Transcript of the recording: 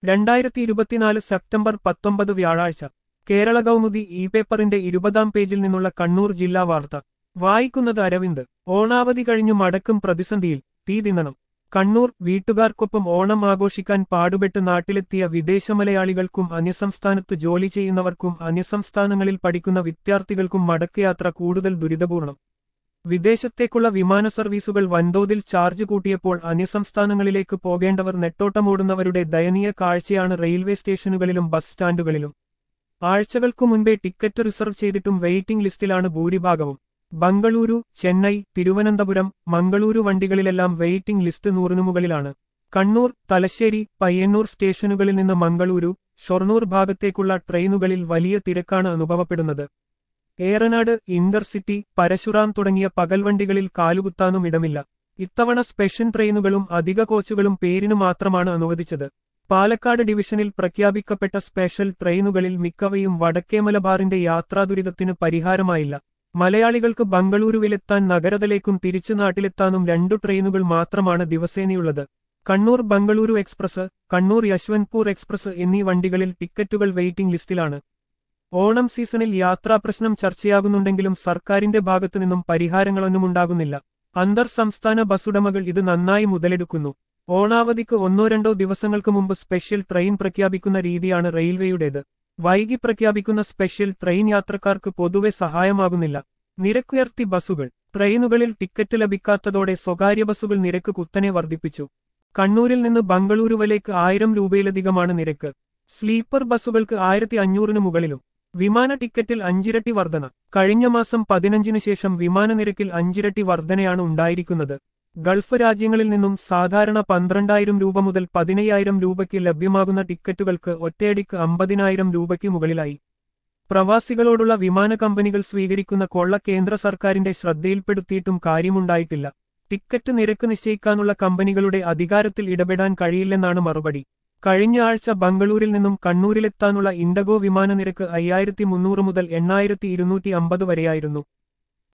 രണ്ടായിരത്തി ഇരുപത്തിനാല് സെപ്റ്റംബർ പത്തൊമ്പത് വ്യാഴാഴ്ച കേരള കൗമുദി ഇ പേപ്പറിന്റെ ഇരുപതാം പേജിൽ നിന്നുള്ള കണ്ണൂർ ജില്ലാ വാർത്ത വായിക്കുന്നത് അരവിന്ദ് ഓണാവധി കഴിഞ്ഞു മടക്കും പ്രതിസന്ധിയിൽ തീ തിന്നണം കണ്ണൂർ വീട്ടുകാർക്കൊപ്പം ഓണം ആഘോഷിക്കാൻ പാടുപെട്ട് നാട്ടിലെത്തിയ വിദേശ മലയാളികൾക്കും അന്യസംസ്ഥാനത്ത് ജോലി ചെയ്യുന്നവർക്കും അന്യസംസ്ഥാനങ്ങളിൽ പഠിക്കുന്ന വിദ്യാർത്ഥികൾക്കും മടക്കയാത്ര കൂടുതൽ ദുരിതപൂർണം വിദേശത്തേക്കുള്ള വിമാന സർവീസുകൾ വൻതോതിൽ ചാർജ് കൂട്ടിയപ്പോൾ അന്യസംസ്ഥാനങ്ങളിലേക്ക് പോകേണ്ടവർ നെട്ടോട്ടമോടുന്നവരുടെ ദയനീയ കാഴ്ചയാണ് റെയിൽവേ സ്റ്റേഷനുകളിലും ബസ് സ്റ്റാൻഡുകളിലും ആഴ്ചകൾക്കു മുൻപേ ടിക്കറ്റ് റിസർവ് ചെയ്തിട്ടും വെയിറ്റിംഗ് ലിസ്റ്റിലാണ് ഭൂരിഭാഗവും ബംഗളൂരു ചെന്നൈ തിരുവനന്തപുരം മംഗളൂരു വണ്ടികളിലെല്ലാം വെയിറ്റിംഗ് ലിസ്റ്റ് നൂറിനു മുകളിലാണ് കണ്ണൂർ തലശ്ശേരി പയ്യന്നൂർ സ്റ്റേഷനുകളിൽ നിന്ന് മംഗളൂരു ഷൊർണൂർ ഭാഗത്തേക്കുള്ള ട്രെയിനുകളിൽ വലിയ തിരക്കാണ് അനുഭവപ്പെടുന്നത് ഏറനാട് ഇന്റർസിറ്റി പരശുറാം തുടങ്ങിയ പകൽവണ്ടികളിൽ കാലുകുത്താനും ഇടമില്ല ഇത്തവണ സ്പെഷ്യൽ ട്രെയിനുകളും അധിക കോച്ചുകളും പേരിനു മാത്രമാണ് അനുവദിച്ചത് പാലക്കാട് ഡിവിഷനിൽ പ്രഖ്യാപിക്കപ്പെട്ട സ്പെഷ്യൽ ട്രെയിനുകളിൽ മിക്കവയും വടക്കേ മലബാറിന്റെ യാത്രാദുരിതത്തിന് പരിഹാരമായില്ല മലയാളികൾക്ക് ബംഗളൂരുവിലെത്താൻ നഗരത്തിലേക്കും തിരിച്ചു നാട്ടിലെത്താനും രണ്ടു ട്രെയിനുകൾ മാത്രമാണ് ദിവസേനയുള്ളത് കണ്ണൂർ ബംഗളൂരു എക്സ്പ്രസ് കണ്ണൂർ യശ്വന്ത്പൂർ എക്സ്പ്രസ് എന്നീ വണ്ടികളിൽ ടിക്കറ്റുകൾ വെയിറ്റിംഗ് ലിസ്റ്റിലാണ് ഓണം സീസണിൽ യാത്രാപ്രശ്നം ചർച്ചയാകുന്നുണ്ടെങ്കിലും സർക്കാരിന്റെ ഭാഗത്തുനിന്നും പരിഹാരങ്ങളൊന്നുമുണ്ടാകുന്നില്ല അന്തർ സംസ്ഥാന ബസ്സുടമകൾ ഇത് നന്നായി മുതലെടുക്കുന്നു ഓണാവധിക്ക് ഒന്നോ രണ്ടോ ദിവസങ്ങൾക്ക് മുമ്പ് സ്പെഷ്യൽ ട്രെയിൻ പ്രഖ്യാപിക്കുന്ന രീതിയാണ് റെയിൽവേയുടേത് വൈകി പ്രഖ്യാപിക്കുന്ന സ്പെഷ്യൽ ട്രെയിൻ യാത്രക്കാർക്ക് പൊതുവെ സഹായമാകുന്നില്ല നിരക്കുയർത്തി ബസ്സുകൾ ട്രെയിനുകളിൽ ടിക്കറ്റ് ലഭിക്കാത്തതോടെ സ്വകാര്യ ബസ്സുകൾ നിരക്ക് കുത്തനെ വർദ്ധിപ്പിച്ചു കണ്ണൂരിൽ നിന്ന് ബംഗളൂരുവിലേക്ക് ആയിരം രൂപയിലധികമാണ് നിരക്ക് സ്ലീപ്പർ ബസ്സുകൾക്ക് ആയിരത്തി അഞ്ഞൂറിന് മുകളിലും വിമാന ടിക്കറ്റിൽ അഞ്ചിരട്ടി വർധന കഴിഞ്ഞ മാസം പതിനഞ്ചിന് ശേഷം വിമാന നിരക്കിൽ അഞ്ചിരട്ടി വർധനയാണ് ഉണ്ടായിരിക്കുന്നത് ഗൾഫ് രാജ്യങ്ങളിൽ നിന്നും സാധാരണ പന്ത്രണ്ടായിരം രൂപ മുതൽ പതിനയ്യായിരം രൂപയ്ക്ക് ലഭ്യമാകുന്ന ടിക്കറ്റുകൾക്ക് ഒറ്റയടിക്ക് അമ്പതിനായിരം രൂപയ്ക്ക് മുകളിലായി പ്രവാസികളോടുള്ള വിമാന കമ്പനികൾ സ്വീകരിക്കുന്ന കൊള്ള കേന്ദ്ര സർക്കാരിന്റെ ശ്രദ്ധയിൽപ്പെടുത്തിയിട്ടും കാര്യമുണ്ടായിട്ടില്ല ടിക്കറ്റ് നിരക്ക് നിശ്ചയിക്കാനുള്ള കമ്പനികളുടെ അധികാരത്തിൽ ഇടപെടാൻ കഴിയില്ലെന്നാണ് മറുപടി കഴിഞ്ഞ ആഴ്ച ബംഗളൂരിൽ നിന്നും കണ്ണൂരിലെത്താനുള്ള ഇൻഡഗോ വിമാന നിരക്ക് അയ്യായിരത്തി മുന്നൂറ് മുതൽ എണ്ണായിരത്തി ഇരുന്നൂറ്റി അമ്പത് വരെയായിരുന്നു